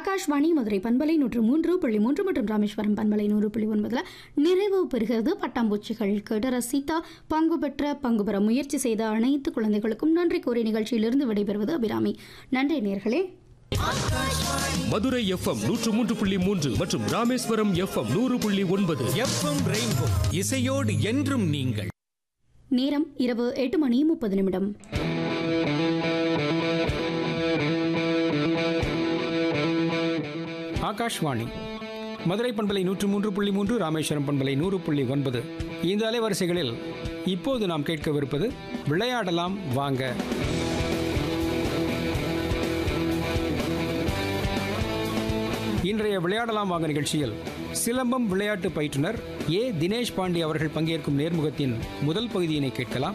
ஆகாஷ்வாணி மதுரை பண்பலை நூற்று மூன்று புள்ளி மூன்று மற்றும் ராமேஸ்வரம் பண்பலை நூறு புள்ளி ஒன்பதுல நிறைவு பெறுகிறது பட்டாம்பூச்சிகள் கேட்டு ரசித்தா பங்கு பெற்ற பங்கு பெற முயற்சி செய்த அனைத்து குழந்தைகளுக்கும் நன்றி கூறி நிகழ்ச்சியிலிருந்து விடைபெறுவது அபிராமி நன்றி நேர்களே மதுரை எஃப்எம் நூற்று மூன்று புள்ளி மூன்று மற்றும் ராமேஸ்வரம் எஃப்எம் நூறு புள்ளி ஒன்பது எஃப்எம் ரெயின்போ இசையோடு என்றும் நீங்கள் நேரம் இரவு எட்டு மணி முப்பது நிமிடம் ஆகாஷ்வாணி மதுரை பண்பலை நூற்று மூன்று புள்ளி மூன்று ராமேஸ்வரம் பண்பலை நூறு புள்ளி ஒன்பது இந்த அலைவரிசைகளில் இப்போது நாம் கேட்கவிருப்பது விளையாடலாம் வாங்க இன்றைய விளையாடலாம் வாங்க நிகழ்ச்சியில் சிலம்பம் விளையாட்டு பயிற்றுனர் ஏ தினேஷ் பாண்டி அவர்கள் பங்கேற்கும் நேர்முகத்தின் முதல் பகுதியினை கேட்கலாம்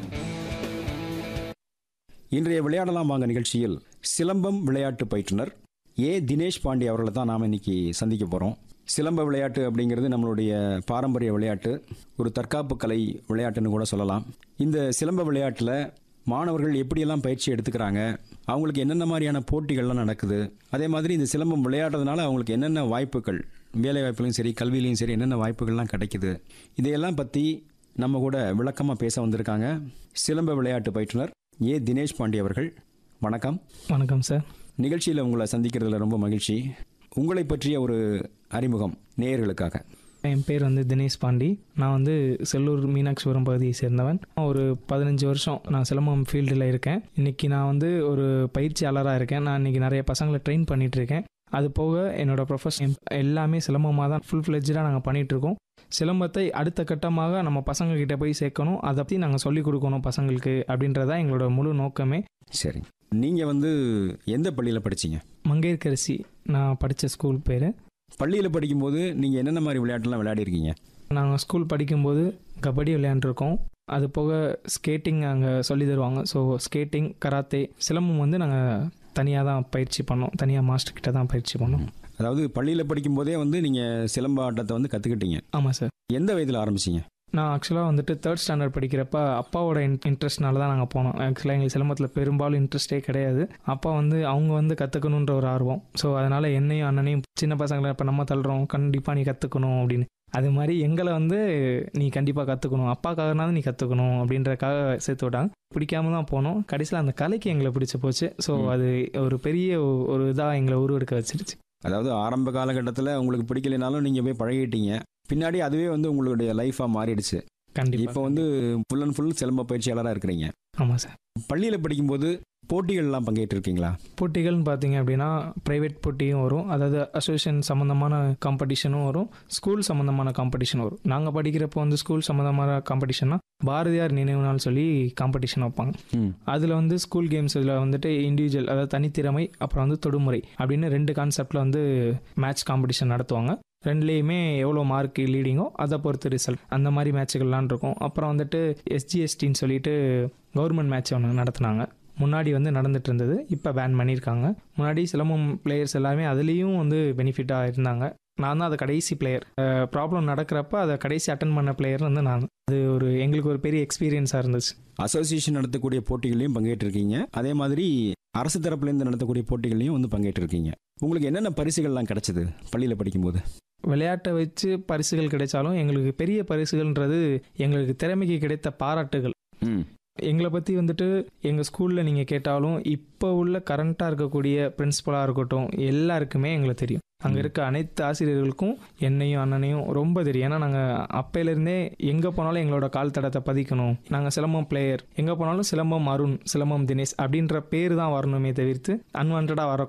இன்றைய விளையாடலாம் வாங்க நிகழ்ச்சியில் சிலம்பம் விளையாட்டு பயிற்றுனர் ஏ தினேஷ் பாண்டி அவர்களை தான் நாம் இன்னைக்கு சந்திக்க போகிறோம் சிலம்ப விளையாட்டு அப்படிங்கிறது நம்மளுடைய பாரம்பரிய விளையாட்டு ஒரு தற்காப்பு கலை விளையாட்டுன்னு கூட சொல்லலாம் இந்த சிலம்ப விளையாட்டில் மாணவர்கள் எப்படியெல்லாம் பயிற்சி எடுத்துக்கிறாங்க அவங்களுக்கு என்னென்ன மாதிரியான போட்டிகள்லாம் நடக்குது அதே மாதிரி இந்த சிலம்பம் விளையாடுறதுனால அவங்களுக்கு என்னென்ன வாய்ப்புகள் வேலை வாய்ப்புலையும் சரி கல்வியிலையும் சரி என்னென்ன வாய்ப்புகள்லாம் கிடைக்குது இதையெல்லாம் பற்றி நம்ம கூட விளக்கமாக பேச வந்திருக்காங்க சிலம்ப விளையாட்டு பயிற்றுனர் ஏ தினேஷ் பாண்டி அவர்கள் வணக்கம் வணக்கம் சார் நிகழ்ச்சியில் உங்களை சந்திக்கிறதுல ரொம்ப மகிழ்ச்சி உங்களை பற்றிய ஒரு அறிமுகம் நேயர்களுக்காக என் பேர் வந்து தினேஷ் பாண்டி நான் வந்து செல்லூர் மீனாட்சிபுரம் பகுதியை சேர்ந்தவன் ஒரு பதினஞ்சு வருஷம் நான் சிலம்பம் ஃபீல்டில் இருக்கேன் இன்னைக்கு நான் வந்து ஒரு பயிற்சியாளராக இருக்கேன் நான் இன்னைக்கு நிறைய பசங்களை ட்ரெயின் பண்ணிட்டு இருக்கேன் அது போக என்னோட ப்ரொஃபஷன் எல்லாமே சிலம்பமாக தான் ஃபுல் ஃப்ளெஜ்டாக நாங்கள் பண்ணிட்டு இருக்கோம் சிலம்பத்தை அடுத்த கட்டமாக நம்ம பசங்க கிட்ட போய் சேர்க்கணும் அதை பற்றி நாங்கள் சொல்லிக் கொடுக்கணும் பசங்களுக்கு அப்படின்றதான் எங்களோட முழு நோக்கமே சரி நீங்கள் வந்து எந்த பள்ளியில் படிச்சீங்க மங்கையர்கரசி நான் படித்த ஸ்கூல் பேர் பள்ளியில் படிக்கும்போது நீங்கள் என்னென்ன மாதிரி விளையாட்டுலாம் விளையாடிருக்கீங்க நாங்கள் ஸ்கூல் படிக்கும்போது கபடி விளையாண்டுருக்கோம் அது போக ஸ்கேட்டிங் அங்கே சொல்லி தருவாங்க ஸோ ஸ்கேட்டிங் கராத்தே சிலம்பம் வந்து நாங்கள் தனியாக தான் பயிற்சி பண்ணோம் தனியாக மாஸ்டர் கிட்ட தான் பயிற்சி பண்ணோம் அதாவது பள்ளியில் படிக்கும்போதே வந்து நீங்கள் சிலம்ப ஆட்டத்தை வந்து கற்றுக்கிட்டீங்க ஆமாம் சார் எந்த வயதில் ஆரம்பிச்சீங்க நான் ஆக்சுவலாக வந்துட்டு தேர்ட் ஸ்டாண்டர்ட் படிக்கிறப்ப அப்பாவோட இன் இன்ட்ரெஸ்ட்னால தான் நாங்கள் போனோம் ஆக்சுவலாக எங்களுக்கு சிலம்பத்தில் பெரும்பாலும் இன்ட்ரெஸ்டே கிடையாது அப்பா வந்து அவங்க வந்து கற்றுக்கணுன்ற ஒரு ஆர்வம் ஸோ அதனால் என்னையும் அண்ணனையும் சின்ன பசங்களை இப்போ நம்ம தள்ளுறோம் கண்டிப்பாக நீ கற்றுக்கணும் அப்படின்னு அது மாதிரி எங்களை வந்து நீ கண்டிப்பாக கற்றுக்கணும் அப்பாக்காகனாலும் நீ கற்றுக்கணும் அப்படின்றக்காக சேர்த்து விட்டாங்க பிடிக்காம தான் போனோம் கடைசியில் அந்த கலைக்கு எங்களை பிடிச்சி போச்சு ஸோ ம். அது ஒரு பெரிய ஒ- ஒரு இதாக எங்களை உருவெடுக்க வச்சிருச்சு அதாவது ஆரம்ப காலகட்டத்தில் உங்களுக்கு பிடிக்கலைனாலும் நீங்கள் போய் பழகிட்டீங்க பின்னாடி அதுவே வந்து உங்களுடைய லைஃபாக மாறிடுச்சு இப்போ கண்டிப்பாக வந்து ஃபுல் அண்ட் ஃபுல் சிலம்ப பயிற்சியாளராக இருக்கிறீங்க ஆமாம் சார் பள்ளியில் படிக்கும்போது போட்டிகள்லாம் பங்கேற்றிருக்கீங்களா போட்டிகள்னு பார்த்தீங்க அப்படின்னா ப்ரைவேட் போட்டியும் வரும் அதாவது அசோசியேஷன் சம்மந்தமான காம்படிஷனும் வரும் ஸ்கூல் சம்மந்தமான காம்படிஷன் வரும் நாங்கள் படிக்கிறப்போ வந்து ஸ்கூல் சம்மந்தமான காம்படிஷன்னா பாரதியார் நினைவு நாள் சொல்லி காம்படிஷன் வைப்பாங்க ம் அதில் வந்து ஸ்கூல் கேம்ஸ் இதில் வந்துட்டு இண்டிவிஜுவல் அதாவது தனித்திறமை அப்புறம் வந்து தொடுமுறை அப்படின்னு ரெண்டு கான்செப்டில் வந்து மேட்ச் காம்படிஷன் நடத்துவாங்க ரெண்டுலேயுமே எவ்வளோ மார்க் லீடிங்கோ அதை பொறுத்து ரிசல்ட் அந்த மாதிரி மேட்சுகள்லாம் இருக்கும் அப்புறம் வந்துட்டு எஸ்ஜிஎஸ்டின்னு சொல்லிட்டு கவர்மெண்ட் மேட்ச் ஒன்று நடத்துனாங்க முன்னாடி வந்து நடந்துட்டு இருந்தது இப்போ பேன் பண்ணியிருக்காங்க முன்னாடி சிலம்பம் பிளேயர்ஸ் எல்லாமே அதுலேயும் வந்து பெனிஃபிட்டாக இருந்தாங்க நான் தான் அது கடைசி பிளேயர் ப்ராப்ளம் நடக்கிறப்ப அதை கடைசி அட்டன் பண்ண பிளேயர் வந்து நான் அது ஒரு எங்களுக்கு ஒரு பெரிய எக்ஸ்பீரியன்ஸாக இருந்துச்சு அசோசியேஷன் நடத்தக்கூடிய போட்டிகளையும் பங்கேற்றிருக்கீங்க அதே மாதிரி அரசு தரப்புலேருந்து நடத்தக்கூடிய போட்டிகளையும் வந்து பங்கேற்றிருக்கீங்க உங்களுக்கு என்னென்ன பரிசுகள்லாம் கிடைச்சது பள்ளியில் படிக்கும்போது விளையாட்டை வச்சு பரிசுகள் கிடைச்சாலும் எங்களுக்கு பெரிய பரிசுகள்ன்றது எங்களுக்கு திறமைக்கு கிடைத்த பாராட்டுகள் ம் எங்களை பற்றி வந்துட்டு எங்கள் ஸ்கூலில் நீங்கள் கேட்டாலும் இப்போ உள்ள கரண்ட்டாக இருக்கக்கூடிய பிரின்ஸிபலாக இருக்கட்டும் எல்லாருக்குமே எங்களுக்கு தெரியும் அங்கே ம். இருக்க அனைத்து ஆசிரியர்களுக்கும் என்னையும் அண்ணனையும் ரொம்ப தெரியும் ஏன்னா நாங்கள் அப்பையிலேருந்தே எங்கே போனாலும் எங்களோட கால் தடத்தை பதிக்கணும் நாங்கள் சிலம்பம் பிளேயர் எங்கே போனாலும் சிலம்பம் அருண் சிலம்பம் தினேஷ் அப்படின்ற பேர் தான் வரணுமே தவிர்த்து அன்வான்டாக வர